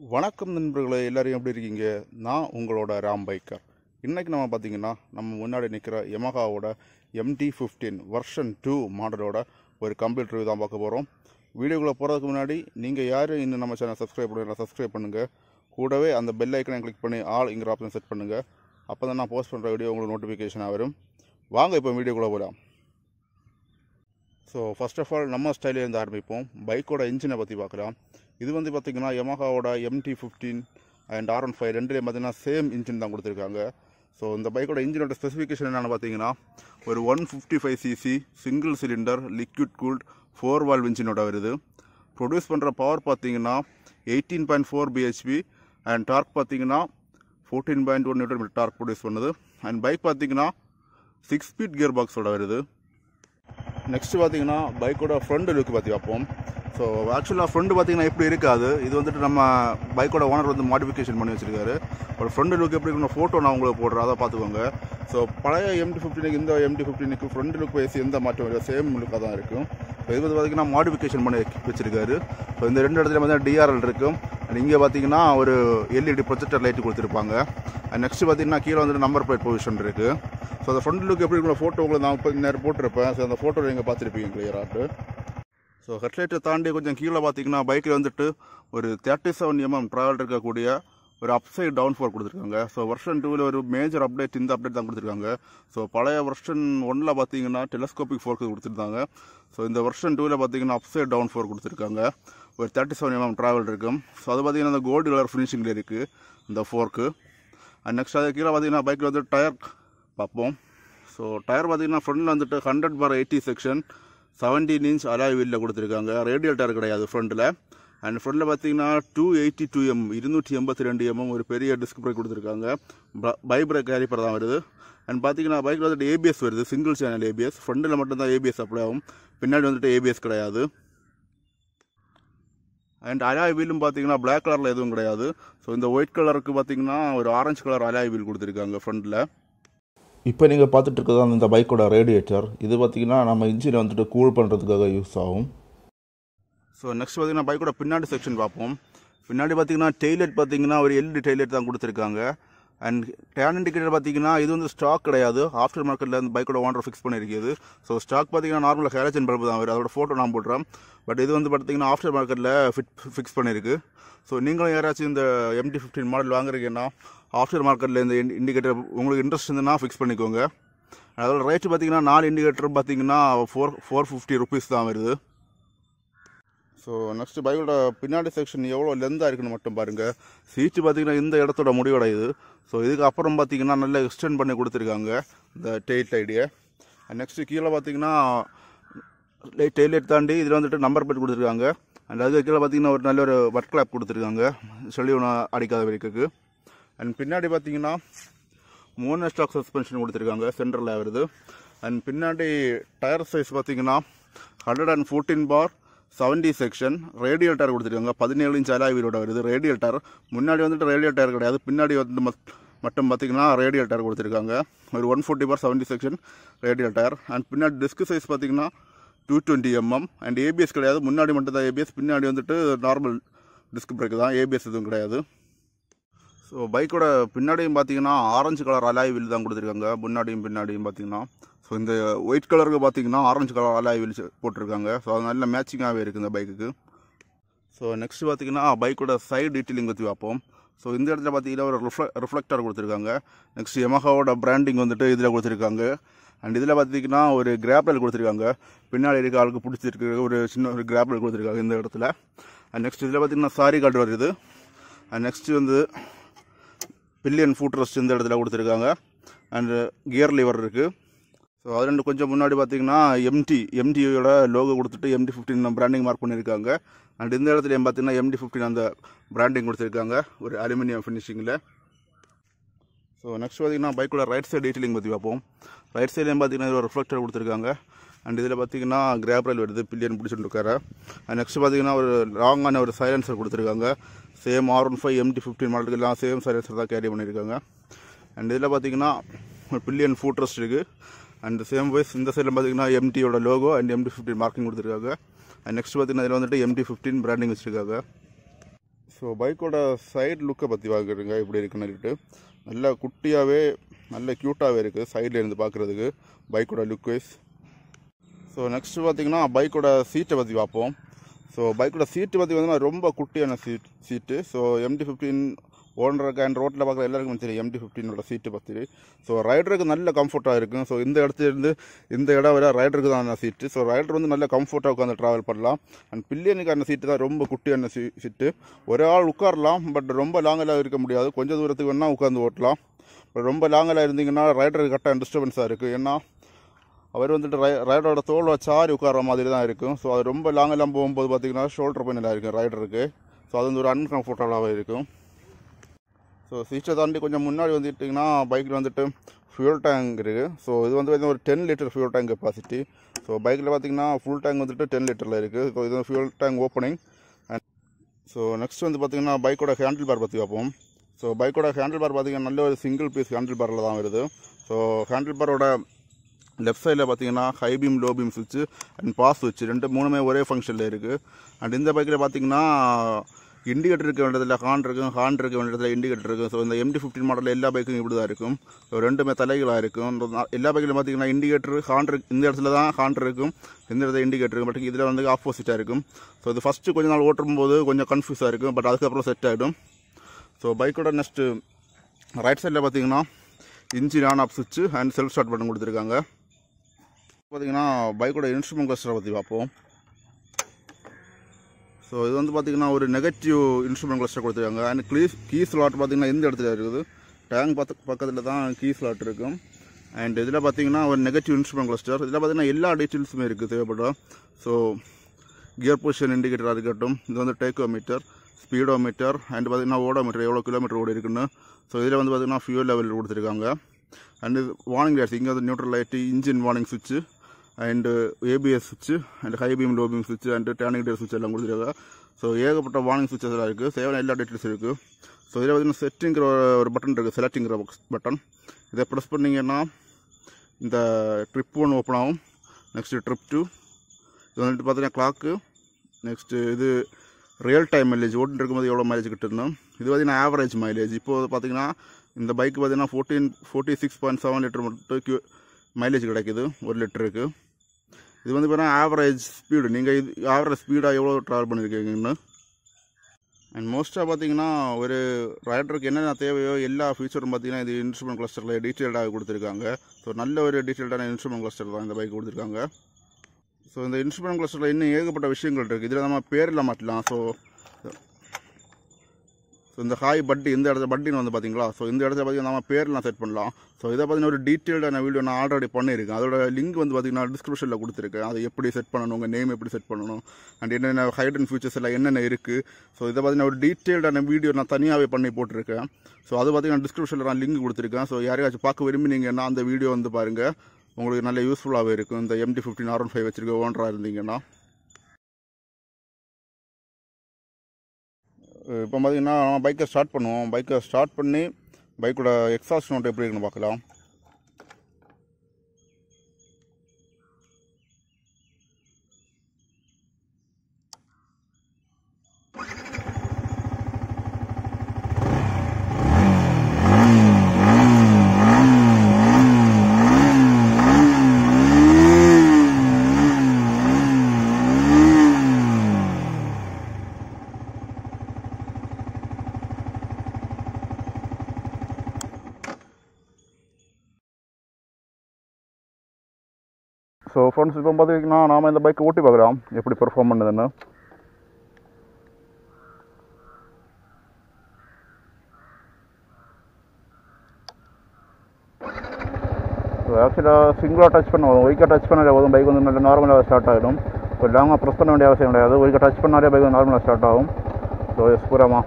வணக்கம் நண்பர்களே எல்லாரும் எப்படி இருக்கீங்க நான் உங்களோட ராம் பைக்கர் இன்றைக்கி நம்ம பார்த்தீங்கன்னா நம்ம முன்னாடி நிற்கிற யமஹாவோட எம்டி ஃபிஃப்டீன் வெர்ஷன் டூ மாடலோட ஒரு கம்ப்ளீட் ரிவ்யூ தான் பார்க்க போகிறோம் வீடியோக்குள்ளே போகிறதுக்கு முன்னாடி நீங்கள் யாரும் இன்னும் நம்ம சேனல் சப்ஸ்கிரைப் பண்ணல சப்ஸ்கிரைப் பண்ணுங்கள் கூடவே அந்த பெல் ஐக்கனை கிளிக் பண்ணி ஆல்ங்கிற ஆப்ஷன் செட் பண்ணுங்கள் அப்போ தான் நான் போஸ்ட் பண்ணுற வீடியோ உங்களுக்கு நோட்டிஃபிகேஷனாக வரும் வாங்க இப்போ வீடியோக்குள்ளே போகலாம் ஸோ ஃபர்ஸ்ட் ஆஃப் ஆல் நம்ம ஸ்டைலே இருந்து ஆரம்பிப்போம் பைக்கோட இன்ஜினை பற்றி பார்க்கலாம் இது வந்து பார்த்திங்கன்னா யமஹாவோட MT fifteen and R one five ரெண்டுலேயும் பார்த்தீங்கன்னா சேம் இன்ஜின் தான் கொடுத்துருக்காங்க ஸோ இந்த பைக்கோட இன்ஜினோட ஸ்பெசிஃபிகேஷன் என்னென்னு பார்த்தீங்கன்னா ஒரு one fifty five CC single cylinder liquid cooled four valve இன்ஜினோட வருது ப்ரொடியூஸ் பண்ணுற பவர் பார்த்தீங்கன்னா eighteen point four BHP and torque பார்த்தீங்கன்னா fourteen point one newton metre torque produce பண்ணுது அண்ட் பைக் பார்த்தீங்கன்னா சிக்ஸ் ஸ்பீட் கியர் பாக்ஸோட வருது நெக்ஸ்ட் பார்த்தீங்கன்னா பைக்கோட ஃப்ரண்ட் லுக் பற்றி பார்ப்போம் ஸோ ஆக்சுவலாக ஃப்ரண்ட் பார்த்தீங்கன்னா எப்படி இருக்காது இது வந்துட்டு நம்ம பைக்கோட ஓனர் வந்து மாடிஃபிகேஷன் பண்ணி வச்சிருக்காரு ஒரு ஃப்ரண்ட் லுக் எப்படி இருக்கணும் ஃபோட்டோ நான் உங்களுக்கு போடுறேன் அதை பார்த்துக்கோங்க ஸோ பழைய எம்டி ஃபிஃப்டினுக்கு இந்த எம்டி ஃபிஃப்டினுக்கு ஃப்ரண்ட் லுக் வைஸ் எந்த மாற்றம் இல்லை சேம் லுக்காக தான் இருக்கும் ஸோ இது வந்து பார்த்தீங்கன்னா மாடிஃபிகேஷன் பண்ணி வச்சிருக்காரு ஸோ இந்த ரெண்டு இடத்துல பார்த்தீங்கன்னா டிஆர்எல் இருக்கும் அண்ட் இங்கே பார்த்தீங்கன்னா ஒரு எல்இடி ப்ரொஜெக்டர் லைட் கொடுத்துருப்பாங்க அண்ட் நெக்ஸ்ட் பார்த்தீங்கன்னா கீழே வந்துட்டு நம்பர் பிளேட் பொசிஷன் இருக்குது ஸோ அந்த ஃப்ரண்ட் லுக் எப்படி இருக்கணும் ஃபோட்டோ உங்களுக்கு நான் இப்போ நேரம் போட்டிருப்பேன் ஸோ அந்த ஃபோட்டோ நீங்கள் பார்த்துருப்பீங்க கிளியராட்டு ஸோ ஹெட்லைட்டை தாண்டி கொஞ்சம் கீழே பார்த்தீங்கன்னா பைக்கில் வந்துட்டு ஒரு தேர்ட்டி செவன் எம்எம் ட்ராவல் இருக்கக்கூடிய ஒரு அப்சைட் டவுன் ஃபோர் கொடுத்துருக்காங்க ஸோ வெர்ஷன் டூவில் ஒரு மேஜர் அப்டேட் இந்த அப்டேட் தான் கொடுத்துருக்காங்க ஸோ பழைய வெர்ஷன் ஒன்னில் பார்த்தீங்கன்னா டெலஸ்கோபிக் ஃபோர்க்கு கொடுத்துருந்தாங்க ஸோ இந்த வெர்ஷன் டூவில் பார்த்தீங்கன்னா அப்சைட் டவுன் ஃபோர் கொடுத்துருக்காங்க ஒரு தேர்ட்டி செவன் எம்எம் ட்ராவல் இருக்கும் ஸோ அது பார்த்தீங்கன்னா அந்த கோல்டு கலர் ஃபினிஷிங்கில் இருக்குது இந்த ஃபோர்க்கு அண்ட் நெக்ஸ்ட் அது கீழே பார்த்தீங்கன்னா பைக்கில் வந்து டயர் பார்ப்போம் ஸோ டயர் பார்த்தீங்கன்னா ஃப்ரண்டில் வந்துட்டு hundred by eighty section seventeen inch alloy வீலில் கொடுத்துருக்காங்க ரேடியல் டயர் கிடையாது ஃப்ரண்ட்டில் அண்ட் ஃப்ரண்டில் பார்த்தீங்கன்னா டூ எயிட்டி டூ எம் இருநூற்றி எண்பத்தி ரெண்டு எம்எம் ஒரு பெரிய டிஸ்க் பிரேக் கொடுத்துருக்காங்க பை பிரேக் கேரிப்பர் தான் வருது அண்ட் பார்த்தீங்கன்னா பைக்கில் வந்துட்டு ஏபிஎஸ் வருது சிங்கிள் சேனல் ஏபிஎஸ் ஃப்ரண்டில் மட்டும்தான் ஏபிஎஸ் அப்ளை ஆகும் பின்னாடி வந்துட்டு ஏபிஎஸ் கிடையாது அண்ட் அலாய் வீலும் பார்த்தீங்கன்னா பிளாக் கலரில் எதுவும் கிடையாது ஸோ இந்த ஒயிட் கலருக்கு பார்த்தீங்கன்னா ஒரு ஆரஞ்சு கலர் அலாய் வீல் கொடுத்துருக்காங்க ஃப்ரண்டில் இப்போ நீங்கள் பார்த்துட்டு இருக்கிறது இந்த பைக்கோட ரேடியேட்டர் இது பார்த்தீங்கன்னா நம்ம இன்ஜினை வந்துட்டு கூல் பண்ணுறதுக்காக யூஸ் ஆகும் ஸோ நெக்ஸ்ட் பார்த்தீங்கன்னா பைக்கோட பின்னாடி செக்ஷன் பார்ப்போம் பின்னாடி பார்த்தீங்கன்னா டெய்லெட் பார்த்தீங்கன்னா ஒரு எல்இடி டெய்லெட் தான் கொடுத்துருக்காங்க அண்ட் டேன் இண்டிகேட்டர் பார்த்தீங்கன்னா இது வந்து ஸ்டாக் கிடையாது ஆஃப்டர் மார்க்கெட்டில் இந்த பைக்கோட ஓனர் ஃபிக்ஸ் பண்ணியிருக்குது ஸோ ஸ்டாக் பார்த்தீங்கன்னா நார்மலாக ஹேலஜன் பல்பு தான் வரும் அதோட ஃபோட்டோ நான் போடுறேன் பட் இது வந்து பார்த்தீங்கன்னா ஆஃப்டர் மார்க்கெட்டில் ஃபிட் ஃபிக்ஸ் பண்ணியிருக்கு ஸோ நீங்களும் யாராச்சும் இந்த எம்டி ஃபிஃப்டின் மாடல் வாங்குறீங்கன்னா ஆஃப்டர் மார்க்கெட்டில் இந்த இண்டிகேட்டர் உங்களுக்கு இன்ட்ரெஸ்ட் இருந்ததுன்னா ஃபிக்ஸ் பண்ணிக்கோங்க அதோட ரேட்டு பார்த்தீங்கன்னா நாலு இண்டிகேட்டர் பார்த்தீங்கன்னா ஃபோர் ஃபோர் ஃபிஃப்டி ருபீஸ் தான் வருது ஸோ நெக்ஸ்ட் பைக்கோட பின்னாடி செக்ஷன் எவ்வளோ லென்த்தாக இருக்குன்னு மட்டும் பாருங்கள் சீட்டு பார்த்தீங்கன்னா இந்த இடத்தோட முடிவடையுது ஸோ இதுக்கு அப்புறம் பார்த்தீங்கன்னா நல்லா எக்ஸ்டெண்ட் பண்ணி கொடுத்துருக்காங்க இந்த டெயில் லைடியை நெக்ஸ்ட்டு கீழே பார்த்தீங்கன்னா டெயில் லைட் தாண்டி இதில் வந்துட்டு நம்பர் பிளேட் கொடுத்துருக்காங்க அண்ட் அதுக்கு கீழே பார்த்தீங்கன்னா ஒரு நல்ல ஒரு ஒர்க் கிளாப் கொடுத்துருக்காங்க சொல்லி ஒன்று அடிக்காத வரைக்கும் அண்ட் பின்னாடி பார்த்தீங்கன்னா மூணு ஸ்டாக் சஸ்பென்ஷன் கொடுத்துருக்காங்க சென்டரில் வருது அண்ட் பின்னாடி டயர் சைஸ் பார்த்தீங்கன்னா hundred and fourteen by seventy section radial tyre கொடுத்துருக்காங்க பதினேழு இன்ச் அலாய் வீலோட வருது ரேடியல் டயர் முன்னாடி வந்துட்டு ரேடியல் டயர் கிடையாது பின்னாடி வந்து மத்- மட்டும் பார்த்தீங்கன்னா ரேடியல் டயர் கொடுத்துருக்காங்க ஒரு one forty by seventy section radial tyre and பின்னாடி டிஸ்க் சைஸ் பார்த்தீங்கன்னா two twenty mm and ABS கிடையாது முன்னாடி மட்டும் தான் ஏபிஎஸ் பின்னாடி வந்துட்டு நார்மல் டிஸ்க் பிரேக் தான் ஏபிஎஸ் எதுவும் கிடையாது ஸோ பைக்கோட பின்னாடியும் பார்த்தீங்கன்னா ஆரஞ்சு கலர் அலாய் வீல் தான் கொடுத்துருக்காங்க முன்னாடியும் பின்னாடியும் பார்த்தீங்கன்னா ஸோ இந்த ஒயிட் கலருக்கு பார்த்தீங்கன்னா ஆரஞ்சு கலர் அலாய் வீல் போட்டிருக்காங்க ஸோ அது நல்ல மேட்சிங்காகவே இருக்குது இந்த பைக்குக்கு ஸோ நெக்ஸ்ட் பார்த்தீங்கன்னா பைக்கோட சைடு டீட்டெயிலிங் பற்றி பார்ப்போம் ஸோ இந்த இடத்துல பார்த்தீங்கன்னா ஒரு ரிஃப்ள ரிஃப்ளெக்டர் கொடுத்துருக்காங்க நெக்ஸ்ட் எமஹாவோட பிராண்டிங் வந்துட்டு இதில் கொடுத்துருக்காங்க அண்ட் இதில் பார்த்தீங்கன்னா ஒரு கிராப்ரல் கொடுத்துருக்காங்க பின்னாடி இருக்க ஆளுக்கு பிடிச்சிருக்கு ஒரு சின்ன ஒரு கிராப்ரல் கொடுத்துருக்காங்க இந்த இடத்துல அண்ட் நெக்ஸ்ட் இதில் பார்த்தீங்கன்னா சாரி கார்டு வருது அண்ட் நெக்ஸ்ட் வந்து பில்லியன் ஃபுட் ரெஸ்ட் இந்த இடத்துல கொடுத்துருக்காங்க அண்டு கியர் லிவர் இருக்குது ஸோ அது ரெண்டு கொஞ்சம் முன்னாடி பார்த்தீங்கன்னா எம்டி எம்டியோட லோகோ கொடுத்துட்டு எம்டி ஃபிஃப்டின் பிராண்டிங் மார்க் பண்ணியிருக்காங்க அண்ட் இந்த இடத்துல பார்த்தீங்கன்னா எம்டி ஃபிஃப்டின் அந்த பிராண்டிங் கொடுத்துருக்காங்க ஒரு அலுமினியம் ஃபினிஷிங்கில் ஸோ நெக்ஸ்ட் பார்த்தீங்கன்னா பைக்கோட ரைட் சைடு டீட்டெயிலிங் பற்றி பார்ப்போம் ரைட் சைட்லேயும் பார்த்தீங்கன்னா ஒரு ரிஃப்ளெக்டர் கொடுத்துருக்காங்க அண்ட் இதில் பார்த்தீங்கன்னா கிராப்ரல் வருது பில்லியன் பிடிச்சிட்டு இருக்காரு அண்ட் நெக்ஸ்ட் பார்த்தீங்கன்னா ஒரு லாங்கான ஒரு சைலன்சர் கொடுத்துருக்காங்க same R one five MT fifteen மாடலுக்கு எல்லாம் சேம் சைலன்சர் தான் கேரி பண்ணியிருக்காங்க அண்ட் இதில் பார்த்தீங்கன்னா ஒரு பில்லியன் ஃபூட்ரஸ்ட் இருக்குது அண்ட் சேம் வைஸ் இந்த சைடில் பார்த்தீங்கன்னா எம்டியோட logo and MT fifteen marking கொடுத்துருக்காங்க அண்ட் நெக்ஸ்ட் பார்த்தீங்கன்னா இதில் வந்துட்டு எம்டி ஃபிஃப்டின் பிராண்டிங் வச்சுருக்காங்க ஸோ ஸோ பைக்கோட சைடு லுக்கை பற்றி பார்க்குறதுங்க எப்படி இருக்குன்னு சொல்லிட்டு நல்லா குட்டியாகவே நல்ல க்யூட்டாகவே இருக்குது சைடில் இருந்து பார்க்குறதுக்கு பைக்கோட லுக் வைஸ் ஸோ நெக்ஸ்ட்டு பார்த்தீங்கன்னா பைக்கோட சீட்டை பற்றி பார்ப்போம் ஸோ பைக்கோட சீட்டு பற்றி பார்த்தீங்கன்னா ரொம்ப குட்டியான seat seat so MT fifteen ஓனருக்கு அண்ட் ரோட்டில் பார்க்குற எல்லாருக்கும் தெரியும் எம்டி ஃபிஃப்டீனோட சீட்டு பற்றி ஸோ ரைடருக்கு நல்ல கம்ஃபர்ட்டாக இருக்கும் ஸோ இந்த இடத்துல இருந்து இந்த இடம் வரை ரைடருக்கு தான் சீட்டு ஸோ ரைடர் வந்து நல்ல கம்ஃபர்ட்டாக உட்காந்து ட்ராவல் பண்ணலாம் அண்ட் பில்லியனுக்கான சீட்டு தான் ரொம்ப குட்டியான சீ சீட்டு ஒரு ஆள் உட்காரலாம் பட் ரொம்ப லாங்கெல்லாம் இருக்க முடியாது கொஞ்சம் தூரத்துக்கு வேணால் உட்காந்து ஓட்டலாம் பட் ரொம்ப லாங்கெல்லாம் இருந்தீங்கன்னா ரைடருக்கு கரெக்டாக டிஸ்டர்பன்ஸாக இருக்குது ஏன்னா அவர் வந்துட்டு ரை ரைடரோட தோலை சாரி உட்கார மாதிரி தான் இருக்கும் ஸோ அது ரொம்ப லாங்கெல்லாம் போகும்போது பார்த்தீங்கன்னா ஷோல்டர் பெயினில் இருக்கும் ரைடருக்கு ஸோ அது வந்து ஒரு அன்கம்ஃபர்டபுளாகவே இருக்கும் ஸோ சீட்டை தாண்டி கொஞ்சம் முன்னாடி வந்துட்டிங்கன்னா பைக்கில் வந்துட்டு ஃபியூல் டேங்க் இருக்குது ஸோ இது வந்து பார்த்தீங்கன்னா ஒரு ten litre fuel tank capacity so பைக்கில் பார்த்தீங்கன்னா ஃபுல் டேங்க் வந்துட்டு டென் லிட்டரில் இருக்குது ஸோ இது fuel tank opening and so next வந்து பார்த்தீங்கன்னா பைக்கோட ஹேண்டில் பார் பற்றி பார்ப்போம் ஸோ பைக்கோட ஹேண்டில் பார் பார்த்தீங்கன்னா நல்ல ஒரு சிங்கிள் பீஸ் ஹேண்டில் பாரில் தான் வருது ஸோ ஹேண்டில் பாரோட லெஃப்ட் சைடில் பார்த்தீங்கன்னா ஹை பீம் லோ பீம் சுவிட்சு அண்ட் பாஸ் சுவிட்ச் ரெண்டு மூணுமே ஒரே ஃபங்க்ஷனில் இருக்குது அண்ட் இந்த பைக்கில் பார்த்தீங்கன்னா இண்டிகேட்டர் இருக்க வேண்டியதில் ஹார்ன் இருக்கும் ஹார்ன் இருக்க வேண்டியதில் இண்டிகேட்டர் இருக்கும் ஸோ இந்த எம்டி ஃபிஃப்டின் மாடலில் எல்லா பைக்கும் இப்படி தான் இருக்கும் ஸோ ரெண்டுமே தலைகளாக இருக்கும் இந்த எல்லா பைக்கிலும் பார்த்தீங்கன்னா இண்டிகேட்டர் ஹார்ன் இருக்கு இந்த இடத்துல தான் ஹார்ன் இருக்கும் இந்த இடத்துல இண்டிகேட்டர் இருக்கும் பட் இதில் வந்து ஆப்போசிட்டாக இருக்கும் ஸோ இது ஃபஸ்ட்டு கொஞ்ச நாள் ஓட்டும் போது கொஞ்சம் கன்ஃபியூஸாக இருக்கும் பட் அதுக்கப்புறம் செட் ஆகிடும் ஸோ பைக்கோட நெக்ஸ்ட்டு ரைட் சைடில் பார்த்தீங்கன்னா இன்ஜின் ஆன் ஆஃப் சுவிட்சு அண்ட் செல்ஃப் ஸ்டார்ட் பட்டன் கொடுத்துருக்காங்க பார்த்தீங்கன்னா பைக்கோட இன்ஸ்ட்ருமெண்ட் கிளஸ்டரை பற்றி பார்ப்போம் ஸோ இது வந்து பார்த்தீங்கன்னா ஒரு நெகட்டிவ் இன்ஸ்ட்ருமெண்ட் கிளஸ்டர் கொடுத்துருக்காங்க அண்ட் க்ளீஸ் கீ ஸ்லாட் பார்த்தீங்கன்னா இந்த இடத்துல இருக்குது டேங்க் பத்து பக்கத்தில் தான் கீ ஸ்லாட் இருக்கும் அண்ட் இதில் பார்த்தீங்கன்னா ஒரு நெகட்டிவ் இன்ஸ்ட்ருமெண்ட் கிளஸ்டர் இதில் பார்த்தீங்கன்னா எல்லா டீட்டெயில்ஸுமே இருக்குது தேவைப்படும் ஸோ கியர் பொசிஷன் இண்டிகேட்டராக இருக்கட்டும் இது வந்து tachometer speedometer and பார்த்தீங்கன்னா ஓடோ மீட்டர் எவ்வளோ கிலோமீட்டர் ஓடி இருக்குன்னு ஸோ இதில் வந்து பார்த்தீங்கன்னா ஃபியூல் லெவல் கொடுத்துருக்காங்க அண்ட் வார்னிங் லைட்ஸ் இங்கே வந்து நியூட்ரல் லைட்டு இன்ஜின் வார்னிங் சுவிட்சு அண்டு ஏபிஎஸ் சுவிட்சு and high beam low beam சுவிட்சு அண்ட் டேனிங் டேர் சுவிட்ச் எல்லாம் கொடுத்துருக்காங்க ஸோ ஏகப்பட்ட வார்னிங் சுவிட்சஸ் எல்லாம் இருக்குது சேவன எல்லா டீட்டெயில்ஸ் இருக்குது ஸோ இதில் பார்த்தீங்கன்னா செட்டிங்கிற ஒரு பட்டன் இருக்குது செலக்டிங்கிற பட்டன் இதை ப்ரெஸ் பண்ணிங்கன்னா இந்த ட்ரிப் ஒன்று ஓப்பன் ஆகும் நெக்ஸ்ட்டு ட்ரிப் டூ இது வந்துட்டு பார்த்தீங்கன்னா கிளாக்கு நெக்ஸ்ட்டு இது ரியல் டைம் மைலேஜ் ஓட்டிட்டு இருக்கும்போது எவ்வளோ மைலேஜ் கிட்டணும் இது பார்த்தீங்கன்னா ஆவரேஜ் மைலேஜ் இப்போது பார்த்தீங்கன்னா இந்த பைக் பார்த்தீங்கன்னா fourteen forty six point seven litre மட்டும் கியூ மைலேஜ் கிடைக்குது ஒரு லிட்டருக்கு இது வந்து பார்த்தீங்கன்னா ஆவரேஜ் ஸ்பீடு நீங்கள் இது ஆவரேஜ் ஸ்பீடாக எவ்வளோ ட்ராவல் பண்ணியிருக்கீங்கன்னு அண்ட் மோஸ்ட்டாக பார்த்தீங்கன்னா ஒரு ரைடருக்கு என்னென்ன தேவையோ எல்லா ஃபீச்சரும் பார்த்தீங்கன்னா இது இன்ஸ்ட்ருமெண்ட் கிளஸ்டரில் டீட்டெயில்டாக கொடுத்துருக்காங்க ஸோ நல்ல ஒரு டீட்டெயில்டான இன்ஸ்ட்ருமெண்ட் கிளஸ்டர் தான் இந்த பைக் கொடுத்துருக்காங்க ஸோ இந்த இன்ஸ்ட்ருமெண்ட் கிளஸ்டரில் இன்னும் ஏகப்பட்ட விஷயங்கள் இருக்குது இதில் நம்ம பேரில் மாட்டலாம் ஸோ ஸோ இந்த ஹாய் பட்டி இந்த இடத்துல பட்டின்னு வந்து பார்த்தீங்களா ஸோ இந்த இடத்துல பார்த்தீங்கன்னா நம்ம பேர்லாம் செட் பண்ணலாம் ஸோ இதை பார்த்தீங்கன்னா ஒரு டீட்டெயில்டான வீடியோ நான் ஆல்ரெடி பண்ணியிருக்கேன் அதோட லிங்க் வந்து பார்த்தீங்கன்னா டிஸ்கிரிப்ஷனில் கொடுத்துருக்கேன் அதை எப்படி செட் பண்ணணும் உங்கள் நேம் எப்படி செட் பண்ணணும் அண்ட் என்னென்ன ஹைட் அண்ட் ஃபியூச்சர்ஸ் எல்லாம் என்னென்ன இருக்குது ஸோ இதை பார்த்தீங்கன்னா ஒரு டீட்டெயில்டான வீடியோ நான் தனியாகவே பண்ணி போட்டிருக்கேன் ஸோ அது பார்த்தீங்கன்னா டிஸ்கிரிப்ஷனில் நான் லிங்க் கொடுத்துருக்கேன் ஸோ யாரையாச்சும் பார்க்க விரும்பினீங்கன்னா அந்த வீடியோ வந்து பாருங்கள் உங்களுக்கு நல்ல யூஸ்ஃபுல்லாகவே இருக்கும் இந்த MT fifteen R one five வச்சிருக்க ஓனராக இருந்தீங்கன்னா இப்போ பார்த்தீங்கன்னா நம்ம பைக்கை ஸ்டார்ட் பண்ணுவோம் பைக்கை ஸ்டார்ட் பண்ணி பைக்கோட எக்ஸாஸ்ட் நோட் எப்படி இருக்குன்னு பார்க்கலாம் ஸோ ஃப்ரெண்ட்ஸ் இப்போ பார்த்தீங்கன்னா நாம் இந்த பைக்கை ஓட்டி பார்க்குறோம் எப்படி பெர்ஃபார்ம் பண்ணுதுன்னு ஸோ ஆக்சுவலாக சிங்கிளாக டச் பண்ண போதும் ஒய்க்காக டச் பண்ணாலே போதும் பைக் வந்து நல்ல நார்மலாக ஸ்டார்ட் ஆகிடும் இப்போ லாங்காக ப்ரெஸ் பண்ண வேண்டிய அவசியம் கிடையாது ஒய்க்காக டச் பண்ணாலே பைக் வந்து நார்மலாக ஸ்டார்ட் ஆகும் ஸோ எஸ் பூராமா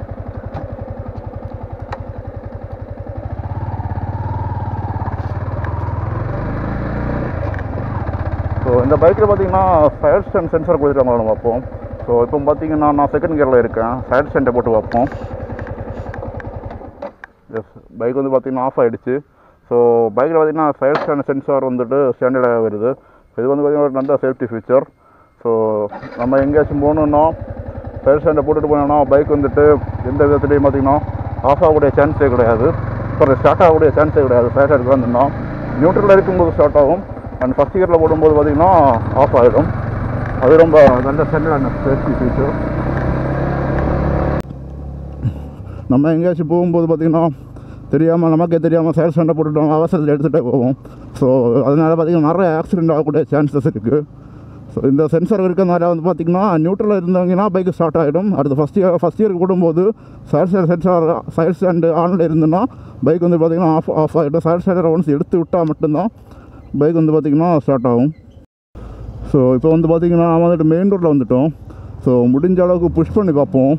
ஸோ இந்த பைக்கில் பார்த்தீங்கன்னா சைட் ஸ்டாண்ட் சென்சார் கொடுத்துருக்காங்க நம்ம பார்ப்போம் ஸோ இப்போ பார்த்தீங்கன்னா நான் செகண்ட் கியரில் இருக்கேன் சைட் ஸ்டாண்டை போட்டு பார்ப்போம் எஸ் பைக் வந்து பார்த்தீங்கன்னா ஆஃப் ஆகிடுச்சு ஸோ பைக்கில் பார்த்தீங்கன்னா சைட் ஸ்டாண்ட் சென்சார் வந்துட்டு ஸ்டாண்டர்டாக வருது இது வந்து பார்த்தீங்கன்னா ஒரு நல்ல சேஃப்டி ஃபீச்சர் ஸோ நம்ம எங்கேயாச்சும் போகணுன்னா சைடு ஸ்டாண்டை போட்டுட்டு போனோம்னா பைக் வந்துட்டு எந்த விதத்துலையும் பார்த்தீங்கன்னா ஆஃப் ஆகக்கூடிய சான்ஸே கிடையாது சாரி ஸ்டார்ட் ஆகக்கூடிய சான்ஸே கிடையாது சைடு ஸ்டாண்டுக்கு வந்துருந்தோம் நியூட்ரலில் இருக்கும்போது ஸ்டார்ட் ஆகும் அண்ட் ஃபஸ்ட் இயரில் போடும்போது பார்த்தீங்கன்னா ஆஃப் ஆகிடும் அது ரொம்ப நல்ல ஸ்டாண்டர்டான சேஃப்டி ஃபீச்சர் நம்ம எங்கேயாச்சும் போகும்போது பார்த்திங்கன்னா தெரியாமல் நமக்கே தெரியாமல் சைடு ஸ்டாண்டை போட்டுட்டோம் அவசரத்தில் எடுத்துகிட்டே போவோம் ஸோ அதனால் பார்த்திங்கன்னா நிறைய ஆக்சிடென்ட் ஆகக்கூடிய சான்சஸ் இருக்குது ஸோ இந்த சென்சார் இருக்கிறதுனால வந்து பார்த்திங்கன்னா நியூட்ரலில் இருந்தாங்கன்னா பைக் ஸ்டார்ட் ஆகிடும் அடுத்து ஃபஸ்ட் இயர் ஃபஸ்ட் இயருக்கு போடும்போது side stand sensor side stand ஆனில் இருந்துன்னா பைக் வந்து பார்த்திங்கன்னா ஆஃப் ஆஃப் ஆகிடும் சைடு ஸ்டாண்டை ஒன்ஸ் எடுத்து விட்டால் மட்டும்தான் பைக் வந்து பார்த்திங்கன்னா ஸ்டார்ட் ஆகும் ஸோ இப்போ வந்து பார்த்திங்கன்னா நம்ம வந்துட்டு மெயின் ரோட்டில் வந்துட்டோம் ஸோ முடிஞ்ச அளவுக்கு புஷ் பண்ணி பார்ப்போம்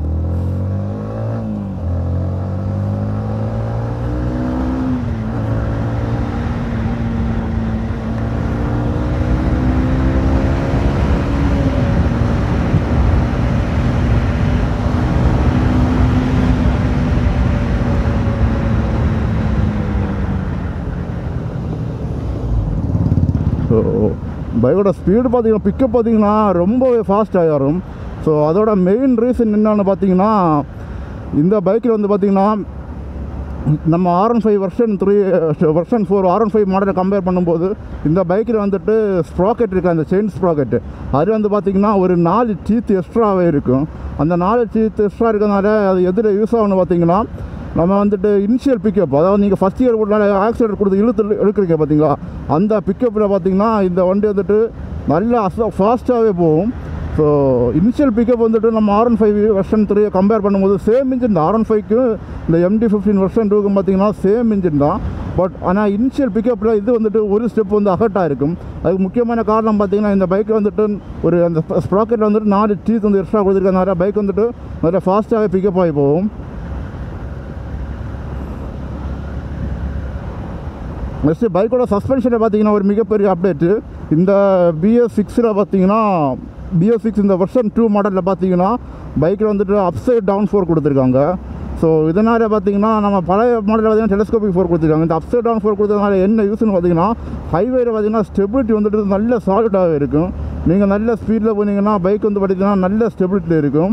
ஸோ பைக்கோட ஸ்பீடு பார்த்தீங்கன்னா பிக்கப் பார்த்தீங்கன்னா ரொம்பவே ஃபாஸ்ட்டாக ஏறும் ஸோ அதோட மெயின் ரீசன் என்னன்னு பார்த்தீங்கன்னா இந்த பைக்கில் வந்து பார்த்தீங்கன்னா நம்ம R one five version three version four R one five மாடலை கம்பேர் பண்ணும்போது இந்த பைக்கில் வந்துட்டு ஸ்ப்ராக்கெட் இருக்குது அந்த செயின் ஸ்ப்ராக்கெட்டு அது வந்து பார்த்திங்கன்னா ஒரு நாலு டீத் எக்ஸ்ட்ராவே இருக்கும் அந்த நாலு டீத் எக்ஸ்ட்ரா இருக்கிறதுனால அது எதில் யூஸ் ஆகணும் பார்த்தீங்கன்னா நம்ம வந்துட்டு இனிஷியல் பிக்கப் அதாவது நீங்கள் ஃபஸ்ட் இயர் கூட ஆக்சிடென்ட் கொடுத்து இழுத்து எடுக்கிறீங்க பார்த்தீங்களா அந்த பிக்கப்பில் பார்த்தீங்கன்னா இந்த வண்டி வந்துட்டு நல்லா ஃபாஸ்ட்டாகவே போகும் ஸோ இனிஷியல் பிக்கப் வந்துட்டு நம்ம R one five version three compare பண்ணும்போது சேம் இன்ஜின் தான் ஆர் ஒன் ஃபைவ்க்கும் இந்த எம்டி ஃபிஃப்டின் வெர்ஷன் டூக்கும் பார்த்தீங்கன்னா சேம் இன்ஜின் தான் பட் ஆனால் இனிஷியல் பிக்கப்பில் இது வந்துட்டு ஒரு ஸ்டெப் வந்து அகட்டாக இருக்கும் அதுக்கு முக்கியமான காரணம் பார்த்தீங்கன்னா இந்த பைக் வந்துட்டு ஒரு அந்த ஸ்ப்ராக்கெட்டில் வந்துட்டு நாலு டீத் வந்து எக்ஸ்ட்ரா கொடுத்துருக்கனால பைக் வந்துட்டு நிறைய ஃபாஸ்ட்டாகவே பிக்கப் ஆகி போகும் நெக்ஸ்ட்டு பைக்கோட சஸ்பென்ஷனை பார்த்தீங்கன்னா ஒரு மிகப்பெரிய அப்டேட்டு இந்த பிஎஸ் சிக்ஸில் பார்த்தீங்கன்னா பிஎஸ் சிக்ஸ் இந்த வெர்ஷன் டூ மாடலில் பார்த்தீங்கன்னா பைக்கில் வந்துட்டு அப்சைட் டவுன் ஃபோர் கொடுத்துருக்காங்க ஸோ இதனால் பார்த்தீங்கன்னா நம்ம பழைய மாடலில் பார்த்தீங்கன்னா டெலஸ்கோபிக் ஃபோர் கொடுத்துருக்காங்க இந்த அப்சைட் டவுன் ஃபோர் கொடுத்ததுனால என்ன யூஸ்னு பார்த்தீங்கன்னா ஹைவேல பார்த்தீங்கன்னா ஸ்டெபிலிட்டி வந்துட்டு நல்ல சாலிடாகவே இருக்கும் நீங்கள் நல்ல ஸ்பீடில் போனீங்கன்னா பைக் வந்து பார்த்தீங்கன்னா நல்ல ஸ்டெபிலிட்டியில் இருக்கும்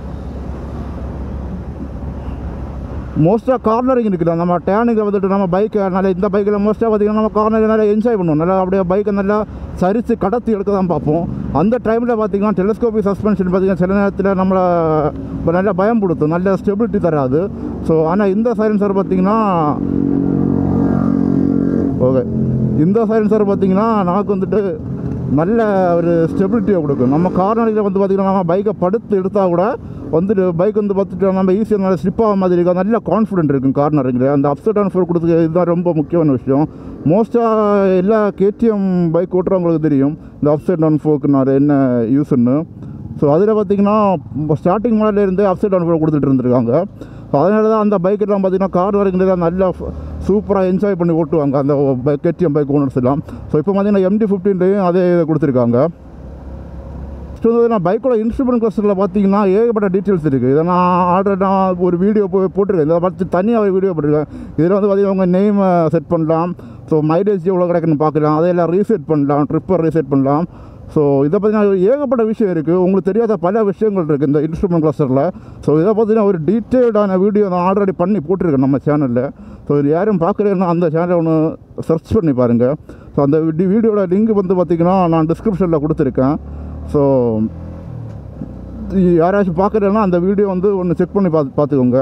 மோஸ்ட்டாக கார்னரிங் இருக்குல்ல நம்ம டேனுக்கு வந்துட்டு நம்ம பைக்கை நல்லா இந்த பைக்கில் மோஸ்ட்டாக பார்த்திங்கன்னா நம்ம கார்னரிங் நல்லா என்ஜாய் பண்ணுவோம் நல்லா அப்படியே பைக்கை நல்லா சரித்து கடத்தி எடுக்க தான் பார்ப்போம் அந்த டைமில் பார்த்திங்கன்னா டெலிஸ்கோபிக் சஸ்பென்ஷன் பார்த்திங்கன்னா சில நேரத்தில் நம்மளை இப்ப நல்லா பயம் கொடுத்தும் நல்ல ஸ்டெபிலிட்டி தராது ஸோ ஆனால் இந்த சைலன்சர் பார்த்திங்கன்னா ஓகே இந்த சைலன்சர் பார்த்திங்கன்னா நமக்கு வந்துட்டு நல்ல ஒரு ஸ்டெபிலிட்டியை கொடுக்கும் நம்ம கார்னரில் வந்து பார்த்திங்கன்னா நம்ம பைக்கை படுத்து எடுத்தால் கூட வந்துட்டு பைக் வந்து பார்த்துட்டு நம்ம ஈஸியாக நல்ல ஸ்லிப் ஆக மாதிரி இருக்கும் நல்ல கான்ஃபிடென்ட் இருக்கும் கார்னரிங்கில் அந்த அப்சைட் டவுன் ஃபோர் கொடுத்து இதுதான் ரொம்ப முக்கியமான விஷயம் மோஸ்ட்டாக எல்லா கேடிஎம் பைக் ஓட்டுறவங்களுக்கு தெரியும் இந்த அப்சைட் டவுன் ஃபோருக்கு நான் என்ன யூஸ்ன்னு ஸோ அதில் பார்த்தீங்கன்னா ஸ்டார்டிங் மாடல்ல இருந்து அப்சைட் டவுன் ஃபோர் கொடுத்துட்டு இருந்திருக்காங்க ஸோ அதனால தான் அந்த பைக்கெல்லாம் பார்த்தீங்கன்னா கார் வரைக்கும் நல்லா சூப்பராக என்ஜாய் பண்ணி ஓட்டுவாங்க அந்த பைக் கேடிஎம் பைக் ஓனர்ஸ் எல்லாம் ஸோ இப்போ பார்த்தீங்கன்னா எம்டி ஃபிஃப்டீன்லேயும் அதே இதை கொடுத்துருக்காங்க நெக்ஸ்ட் வந்து நான் பைக்கோட இன்ஸ்ட்ருமெண்ட் கிளஸ்டரில் பார்த்தீங்கன்னா ஏகப்பட்ட டீட்டெயில்ஸ் இருக்குது இதை நான் ஆல்ரெடி நான் ஒரு வீடியோ போ போட்டிருக்கேன் இதை பார்த்து தனியாக ஒரு வீடியோ போட்டிருக்கேன் இதில் வந்து பார்த்தீங்கன்னா உங்கள் நேமை செட் பண்ணலாம் ஸோ மைலேஜ் எவ்வளோ கிடைக்குன்னு பார்க்கலாம் அதையெல்லாம் ரீசெட் பண்ணலாம் ட்ரிப்பர் ரீசெட் பண்ணலாம் ஸோ இதை பார்த்தீங்கன்னா ஏகப்பட்ட விஷயம் இருக்குது உங்களுக்கு தெரியாத பல விஷயங்கள் இருக்குது இந்த இன்ஸ்ட்ருமெண்ட் கிளஸ்டரில் ஸோ இதை பார்த்தீங்கன்னா ஒரு டீட்டெயில்டான வீடியோ நான் ஆல்ரெடி பண்ணி போட்டிருக்கேன் நம்ம சேனலில் ஸோ இது யாரும் பார்க்குறேன்னா அந்த சேனலை ஒன்று சர்ச் பண்ணி பாருங்கள் ஸோ அந்த வீடியோட லிங்க் வந்து பார்த்திங்கன்னா நான் டிஸ்கிரிப்ஷனில் கொடுத்துருக்கேன் ஸோ யாராச்சும் பார்க்குறேன்னா அந்த வீடியோ வந்து ஒன்று செக் பண்ணி பார்த்து பார்த்துக்கோங்க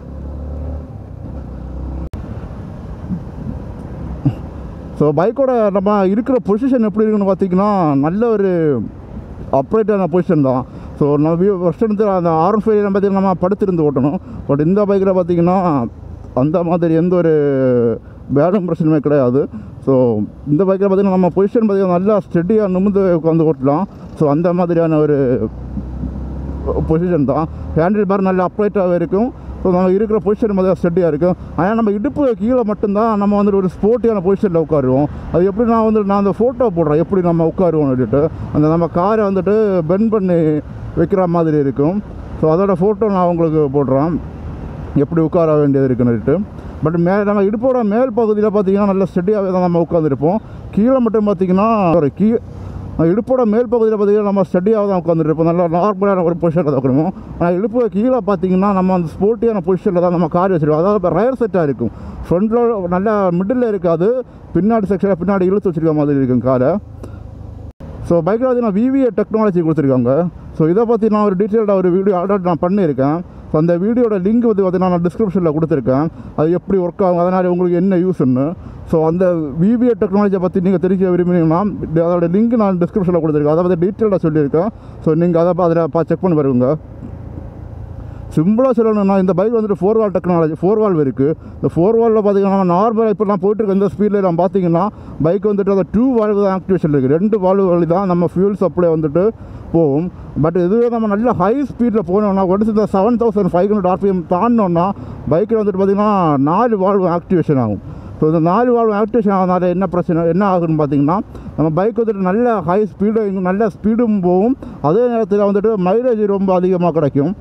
ஸோ பைக்கோட நம்ம இருக்கிற பொசிஷன் எப்படி இருக்குன்னு பார்த்தீங்கன்னா நல்ல ஒரு அப்ரேட்டான பொசிஷன் தான் ஸோ நம்ம ஃபஸ்ட்டு அந்த ஆர் ஒன் ஃபைவ் பார்த்தீங்கன்னா நம்ம படுத்திருந்து ஓட்டணும் பட் இந்த பைக்கில் பார்த்தீங்கன்னா அந்த மாதிரி எந்த ஒரு பேடும் பிரச்சனையுமே கிடையாது ஸோ இந்த பைக்கில் பார்த்தீங்கன்னா நம்ம பொசிஷன் பார்த்தீங்கன்னா நல்லா ஸ்டெடியாக நிமிந்து உட்காந்து ஓட்டலாம் ஸோ அந்த மாதிரியான ஒரு பொசிஷன் தான் ஹேண்டில் பார் நல்ல அப்ரைட்டாகவே இருக்கும் ஸோ நம்ம இருக்கிற பொசிஷன் மாதிரி ஸ்டெடியாக இருக்கும் ஆனால் நம்ம இடுப்பு கீழே மட்டும்தான் நம்ம வந்துட்டு ஒரு ஸ்போர்ட்டியான பொசிஷனில் உட்காருவோம் அது எப்படி நான் வந்து நான் அந்த ஃபோட்டோ போடுறேன் எப்படி நம்ம உட்காருவோம் அப்படின்ட்டு அந்த நம்ம காரை வந்துட்டு பெண்ட் பண்ணி வைக்கிற மாதிரி இருக்கும் ஸோ அதோட ஃபோட்டோ நான் உங்களுக்கு போடுறேன் எப்படி உட்கார வேண்டியது இருக்குன்னுட்டு பட் மே நம்ம இடுப்போட மேல் பகுதியில் பார்த்தீங்கன்னா நல்ல ஸ்டெடியாகவே தான் நம்ம உட்காந்துருப்போம் கீழே மட்டும் பார்த்தீங்கன்னா ஒரு கீ இடுப்போட மேல் பகுதியில் பார்த்தீங்கன்னா நம்ம ஸ்டடியாக தான் உட்காந்துருப்போம் நல்லா நார்மலான ஒரு பொசிஷனில் தான் உட்காருவோம் ஆனால் இடுப்பு கீழே பார்த்தீங்கன்னா நம்ம அந்த ஸ்போர்ட்டியான பொசிஷனில் தான் நம்ம கார் வச்சுருக்கோம் அதாவது இப்போ ரயர் செட்டாக இருக்கும் ஃப்ரண்ட்டில் நல்லா மிடில் இருக்காது பின்னாடி செக்ஷனில் பின்னாடி இழுத்து வச்சுருக்க மாதிரி இருக்கும் காரை ஸோ பைக்கில் பார்த்தீங்கன்னா விவிஏ டெக்னாலஜி கொடுத்துருக்காங்க ஸோ இதை பற்றி நான் ஒரு டீட்டெயில்டாக ஒரு வீடியோ ஆல்ரெடி நான் பண்ணியிருக்கேன் ஸோ அந்த வீடியோட லிங்க் வந்து பார்த்தீங்கன்னா நான் டிஸ்கிரிப்ஷனில் கொடுத்துருக்கேன் அது எப்படி ஒர்க் ஆகும் அதனால் உங்களுக்கு என்ன யூஸ்ன்னு ஸோ அந்த விவிஏ டெக்னாலஜியை பற்றி நீங்கள் தெரிஞ்சுக்க விரும்பினீங்கன்னா அதோட லிங்க் நான் டிஸ்கிரிப்ஷனில் கொடுத்துருக்கேன் அதை பற்றி டீட்டெயிலாக சொல்லியிருக்கேன் ஸோ நீங்கள் அதை அதில் பா செக் பண்ணி பாருங்க சிம்பிளாக சொல்லணும்னா இந்த பைக் வந்துட்டு four valve technology four valve இருக்குது இந்த ஃபோர் வால்வில் பார்த்தீங்கன்னா நார்மலாக இப்போ நான் போயிட்டு இருக்க இந்த ஸ்பீடில் நான் பார்த்தீங்கன்னா பைக் வந்துட்டு அந்த டூ வால்வ் தான் ஆக்டிவேஷன் இருக்குது ரெண்டு வால்வ் வழி தான் நம்ம ஃபியூல் சப்ளை வந்துட்டு போகும் பட் இதுவே நம்ம நல்ல ஹை ஸ்பீடில் போனோம்னா ஒன்ஸ் இந்த seven thousand five hundred RPM தாண்டினோன்னா பைக்கில் வந்துட்டு பார்த்திங்கன்னா நாலு வால்வ் ஆக்டிவேஷன் ஆகும் ஸோ இந்த நாலு வால்வ் ஆக்டிவேஷன் ஆகிறதுனால என்ன பிரச்சனை என்ன ஆகுன்னு பார்த்தீங்கன்னா நம்ம பைக் வந்துட்டு நல்ல ஹை ஸ்பீடு நல்ல ஸ்பீடும் போகும் அதே நேரத்தில் வந்துட்டு மைலேஜ் ரொம்ப அதிகமாக கிடைக்கும்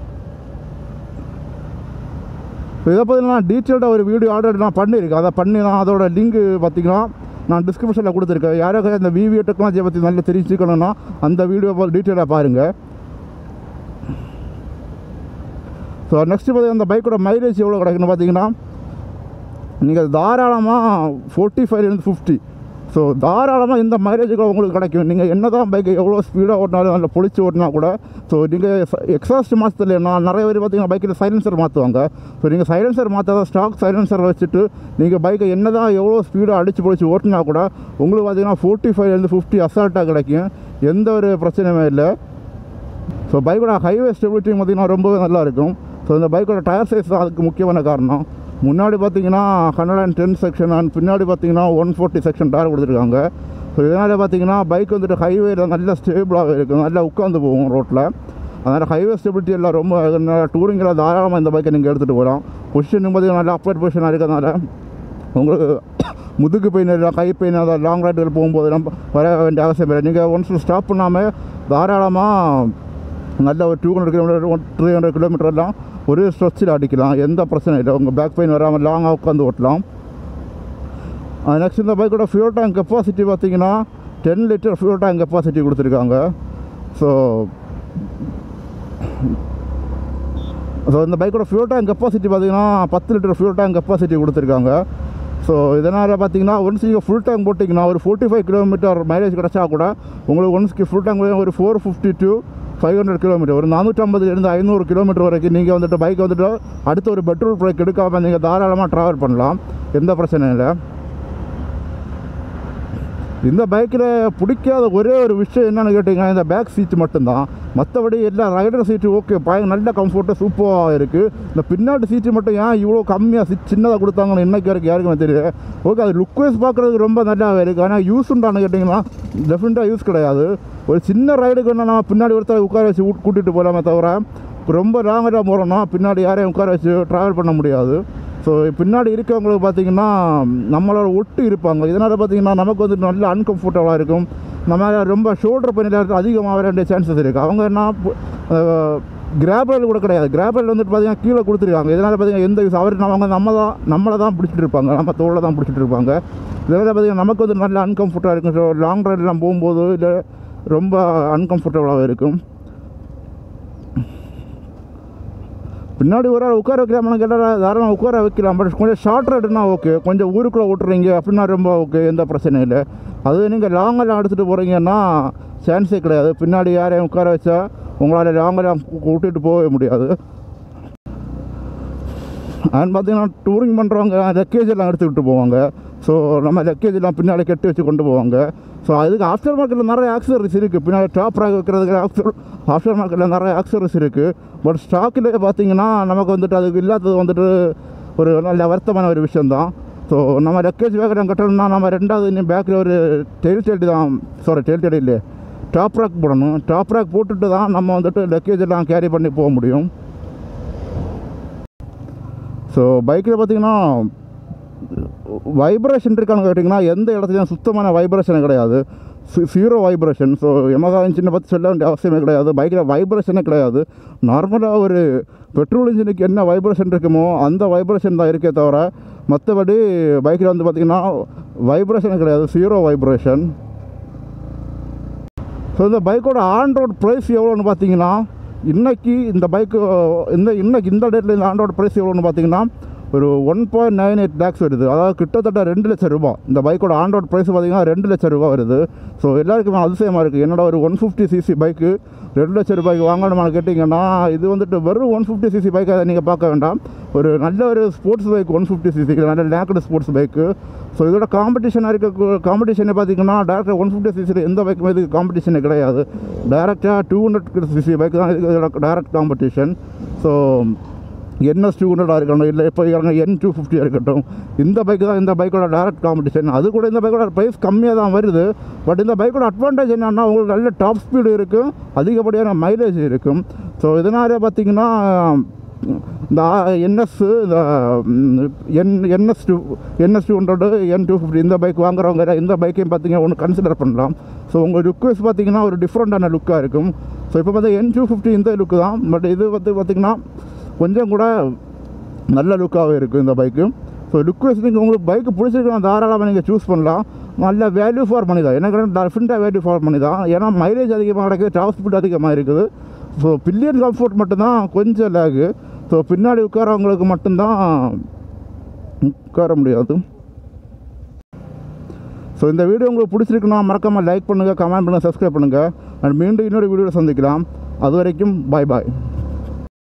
இப்போ இதை பற்றி நான் டீட்டெயில்டாக ஒரு வீடியோ ஆல்ரெடி நான் பண்ணியிருக்கேன் அதை பண்ணி நான் அதோட லிங்க் பார்த்தீங்கன்னா நான் டிஸ்கிரிப்ஷனில் கொடுத்துருக்கேன் யாராவது அந்த விவிஓ டெக்னாலஜியை பற்றி நல்லா தெரிஞ்சுக்கணும்னா அந்த வீடியோ டீட்டெயிலாக பாருங்கள் ஸோ நெக்ஸ்ட்டு பார்த்தீங்கன்னா அந்த பைக்கோட மைலேஜ் எவ்வளோ கிடைக்குன்னு பார்த்தீங்கன்னா நீங்கள் தாராளமாக ஃபோர்ட்டி ஃபைவ்லேருந்து ஃபிஃப்டி ஸோ தாராளமாக இந்த மைலேஜுக்கு உங்களுக்கு கிடைக்கும் நீங்கள் என்ன தான் பைக்கை எவ்வளோ ஸ்பீடாக ஓட்டினாலும் நல்ல பொழிச்சு ஓட்டினா கூட ஸோ நீங்கள் எக்ஸாஸ்ட் மாற்றத்தில் நான் நிறைய பேர் பார்த்தீங்கன்னா பைக்கில் சைலன்சர் மாற்றுவாங்க ஸோ நீங்கள் சைலன்சர் மாற்றாத ஸ்டாக் சைலன்சர் வச்சுட்டு நீங்கள் பைக்கை என்ன தான் எவ்வளோ ஸ்பீடாக அடித்து பொழிச்சு ஓட்டினா கூட உங்களுக்கு பார்த்தீங்கன்னா ஃபோர்ட்டி ஃபைவ்லேருந்து ஃபிஃப்டி அசால்ட்டாக கிடைக்கும் எந்த ஒரு பிரச்சனையுமே இல்லை ஸோ பைக்கோட ஹைவே ஸ்டெபிலிட்டி பார்த்திங்கன்னா ரொம்பவே நல்லா இருக்கும் ஸோ இந்த பைக்கோட டயர் சைஸ் தான் அதுக்கு முக்கியமான காரணம் முன்னாடி பார்த்தீங்கன்னா hundred and ten section and பின்னாடி பார்த்தீங்கன்னா ஒன் ஃபோர்ட்டி செக்ஷன் டயர் கொடுத்துருக்காங்க ஸோ இதனால் பார்த்தீங்கன்னா பைக் வந்துட்டு ஹைவேல நல்ல ஸ்டேபிளாக இருக்கும் நல்லா உட்காந்து போகும் ரோட்டில் அதனால் ஹைவே ஸ்டெபிலிட்டி எல்லாம் ரொம்ப டூரிங்கில் தாராளமாக இந்த பைக்கை நீங்கள் எடுத்துகிட்டு போகலாம் பொசிஷன் பார்த்தீங்கன்னா நல்லா அப்ரேட் பொசிஷனாக இருக்கிறதுனால உங்களுக்கு முதுகு பெயின் இல்லை கை பெயின் அதாவது லாங் ரைடுகள் போகும்போது நம்ம வர வேண்டிய அவசியம் இல்லை நீங்கள் ஒன்ஸ் ஸ்டாப் பண்ணாமல் தாராளமாக நல்ல ஒரு two hundred kilometre one three hundred கிலோமீட்டர்லாம் ஒரே ஸ்ட்ரெச்சில் அடிக்கலாம் எந்த பிரச்சனையும் இல்லை உங்கள் பேக் பெயின் வராமல் லாங்காக உட்காந்து ஓட்டலாம் நெக்ஸ்ட் இந்த பைக்கோட ஃபியூல் டேங்க் கெப்பாசிட்டி பார்த்தீங்கன்னா ten litre fuel tank capacity கொடுத்துருக்காங்க ஸோ ஸோ இந்த பைக்கோட ஃபியூல் டேங்க் கெப்பாசிட்டி பார்த்தீங்கன்னா பத்து லிட்டர் ஃபியூல் டேங்க் கெப்பாசிட்டி கொடுத்துருக்காங்க ஸோ இதனால் பார்த்தீங்கன்னா ஒன்ஸ் நீங்கள் ஃபுல் டேங்க் போட்டிங்கன்னா ஒரு ஃபோர்ட்டி ஃபைவ் கிலோமீட்டர் மைலேஜ் கிடச்சா கூட உங்களுக்கு ஒன்ஸ்க்கு ஃபுல் டேங்க் ஒரு four fifty two five hundred kilometre ஒரு நானூற்றம்பதுலேருந்து ஐநூறு கிலோமீட்டர் வரைக்கும் நீங்கள் வந்துட்டு பைக் வந்துட்டு அடுத்த ஒரு பெட்ரோல் பிரேக் எடுக்காமல் நீங்கள் தாராளமாக ட்ராவல் பண்ணலாம் எந்த பிரச்சனையும் இல்லை இந்த பைக்கில் பிடிக்காத ஒரே ஒரு விஷயம் என்னென்னு கேட்டிங்கன்னா இந்த பேக் சீட்டு மட்டும்தான் மற்றபடி எல்லா ரைடர் சீட்டு ஓகே பாய் நல்ல கம்ஃபர்ட்டாக சூப்பராக இருக்குது இந்த பின்னாடி சீட்டு மட்டும் ஏன் இவ்வளோ கம்மியாக சீட் சின்னதாக கொடுத்தாங்கன்னு இன்னைக்கு வரைக்கும் யாருக்குமே தெரியல ஓகே அது லுக் வைஸ் பார்க்குறதுக்கு ரொம்ப நல்லாவே இருக்குது ஆனால் யூஸ் உண்டான்னு கேட்டிங்கன்னா டெஃபினட்டாக யூஸ் கிடையாது ஒரு சின்ன ரைடுக்கு வேணால் நம்ம பின்னாடி ஒருத்தர் உட்கார வச்சு கூட்டிகிட்டு போகலாமே தவிர ரொம்ப லாங்காக போகிறோன்னா பின்னாடி யாரையும் உட்கார வச்சு ட்ராவல் பண்ண முடியாது ஸோ பின்னாடி இருக்கவங்களுக்கு பார்த்தீங்கன்னா நம்மளோட ஒட்டு இருப்பாங்க இதனால் பார்த்தீங்கன்னா நமக்கு வந்து நல்ல அன்கம்ஃபர்டபுளாக இருக்கும் நம்ம ரொம்ப ஷோல்டர் பெயின் அதிகமாக வர வேண்டிய சான்சஸ் இருக்குது அவங்க என்ன கிராபரல் கூட கிடையாது கிராபரல் வந்துட்டு பார்த்தீங்கன்னா கீழே கொடுத்துருக்காங்க இதனால் பார்த்தீங்கன்னா எந்த யூஸ் அவர் அவங்க நம்ம தான் நம்மளை தான் பிடிச்சிட்டு இருப்பாங்க நம்ம தோலை தான் பிடிச்சிட்டு இருப்பாங்க இதனால் பார்த்தீங்கன்னா நமக்கு வந்து நல்ல அன்கம்ஃபர்ட்டாக இருக்கும் ஸோ லாங் ரைடெலாம் போகும்போது இல்லை ரொம்ப அன்கம்ஃபர்டபுளாக இருக்கும் பின்னாடி ஒரு ஆள் உட்கார வைக்கலாம்னு கேட்டால் தாராளமாக உட்கார வைக்கலாம் பட் கொஞ்சம் ஷார்ட் ரைடுனா ஓகே கொஞ்சம் ஊருக்குள்ளே ஓட்டுறீங்க அப்படின்னா ரொம்ப ஓகே எந்த பிரச்சனையும் இல்லை அது நீங்கள் லாங்கெல்லாம் எடுத்துகிட்டு போகிறீங்கன்னா சான்ஸே கிடையாது பின்னாடி யாரையும் உட்கார வச்சா உங்களால் லாங்கெல்லாம் கூட்டிகிட்டு போகவே முடியாது அண்ட் பார்த்தீங்கன்னா டூரிங் பண்ணுறவங்க லக்கேஜ் எல்லாம் எடுத்துக்கிட்டு போவாங்க ஸோ நம்ம லக்கேஜ் எல்லாம் பின்னாடி கட்டி வச்சு கொண்டு போவாங்க ஸோ அதுக்கு ஆஃப்டர் மார்க்கெட்டில் நிறைய ஆக்சரிஸ் இருக்குது பின்னாடி டாப் ரேக் வைக்கிறதுக்கு ஆஃப்டர் ஆஃப்டர் மார்க்கெட்டில் நிறைய ஆக்சரிஸ் இருக்குது பட் ஸ்டாக்கில் பார்த்தீங்கன்னா நமக்கு வந்துட்டு அதுக்கு இல்லாதது வந்துட்டு ஒரு நல்ல வருத்தமான ஒரு விஷயந்தான் ஸோ நம்ம லக்கேஜ் வேகரம் கட்டணும்னா நம்ம ரெண்டாவது இன்னும் பேக்கில் ஒரு டெயில் டெடி தான் சாரி டெயில் டெடி இல்லையே டாப் ரேக் போடணும் டாப் ரேக் போட்டுட்டு தான் நம்ம வந்துட்டு லக்கேஜ் எல்லாம் கேரி பண்ணி போக முடியும் ஸோ பைக்கில் பார்த்தீங்கன்னா வைப்ரேஷன் இருக்கான்னு கேட்டிங்கன்னா எந்த இடத்துலையும் சுத்தமான வைப்ரேஷன் கிடையாது ஜீரோ வைப்ரேஷன் ஸோ எமகா இன்ஜினை பற்றி சொல்ல வேண்டிய அவசியமே கிடையாது பைக்கில் வைப்ரேஷனே கிடையாது நார்மலாக ஒரு பெட்ரோல் இன்ஜினுக்கு என்ன வைப்ரேஷன் இருக்குமோ அந்த வைப்ரேஷன் தான் இருக்கே தவிர மற்றபடி பைக்கில் வந்து பார்த்திங்கன்னா வைப்ரேஷனே கிடையாது ஜீரோ வைப்ரேஷன் ஸோ இந்த பைக்கோட ஆன் ரோட் ப்ரைஸ் எவ்வளோன்னு பார்த்தீங்கன்னா இன்னைக்கு இந்த பைக்கு இந்த இன்னைக்கு இந்த டேட்டில் இந்த ஆன் ரோட் ப்ரைஸ் எவ்வளோன்னு பார்த்தீங்கன்னா ஒரு one point nine eight lakhs வருது அதாவது கிட்டத்தட்ட ரெண்டு லட்சம் ரூபாய் இந்த பைக்கோட ஆன் ரோட் ப்ரைஸ் பார்த்தீங்கன்னா ரெண்டு லட்சம் ரூபாய் வருது ஸோ எல்லாருக்குமே அதிசயமாக இருக்குது என்னோட ஒரு ஒன் ஃபிஃப்டி சிசி பைக்கு ரெண்டு லட்சம் ரூபாய்க்கு வாங்கணுமான்னு கேட்டிங்கன்னா இது வந்துட்டு வெறும் ஒன் ஃபிஃப்டி சிசி பைக்கை நீங்கள் பார்க்க வேண்டாம் ஒரு நல்ல ஒரு sports bike one fifty CC நல்ல நேக்கடு ஸ்போர்ட்ஸ் பைக்கு ஸோ இதோட காம்படிஷனாக இருக்க காம்படிஷனை பார்த்தீங்கன்னா டேரக்டாக ஒன் ஃபிஃப்டி சிசியில் எந்த பைக்குமே இதுக்கு காம்படிஷனே கிடையாது டேரெக்டாக டூ ஹண்ட்ரட் சிசி பைக் தான் இதுக்கு இதோட direct competition so NS two ஹண்ட்ரடாக இருக்கட்டும் இல்லை இப்போ இறங்க என் டூ ஃபிஃப்டியாக இருக்கட்டும் இந்த பைக் தான் இந்த பைக்கோட டேரக்ட் காம்படிஷன் அது கூட இந்த பைக்கோட ப்ரைஸ் கம்மியாக தான் வருது பட் இந்த பைக்கோட அட்வான்டேஜ் என்னன்னா உங்களுக்கு நல்ல டாப் ஸ்பீடு இருக்கும் அதிகப்படியான மைலேஜ் இருக்கும் ஸோ இதனால பார்த்தீங்கன்னா இந்த என்எஸ் இந்த N NS two NS two hundred N two fifty இந்த பைக் வாங்குறவங்க இந்த பைக்கையும் பார்த்தீங்கன்னா ஒன்று கன்சிடர் பண்ணலாம் ஸோ உங்கள் லுக்ஸ் பார்த்தீங்கன்னா ஒரு டிஃப்ரெண்ட்டான லுக்காக இருக்கும் ஸோ இப்போ பார்த்தா என் டூ ஃபிஃப்டி இந்த லுக்கு தான் பட் இது வந்து பார்த்தீங்கன்னா கொஞ்சம் கூட நல்ல லுக்காகவே இருக்கும் இந்த பைக்கு ஸோ லுக் வைஸ் நீங்கள் உங்களுக்கு பைக்கு பிடிச்சிருக்கலாம் தாராளமாக நீங்கள் சூஸ் பண்ணலாம் நல்ல வேல்யூ ஃபார் மணி தான் எனக்கு டெஃபினட்டாக வேல்யூ ஃபார் மணி தான் ஏன்னா மைலேஜ் அதிகமாக கிடைக்குது டாப் ஸ்பீட் அதிகமாக இருக்குது ஸோ பில்லியன் கம்ஃபர்ட் மட்டும்தான் கொஞ்சம் லேகு ஸோ பின்னாடி உட்காரவங்களுக்கு மட்டும்தான் உட்கார முடியாது ஸோ இந்த வீடியோ உங்களுக்கு பிடிச்சிருக்குன்னா மறக்காமல் லைக் பண்ணுங்கள் கமெண்ட் பண்ணுங்கள் சப்ஸ்கிரைப் பண்ணுங்கள் அண்ட் மீண்டும் இன்னொரு வீடியோவில் சந்திக்கலாம் அது வரைக்கும் பாய் பாய்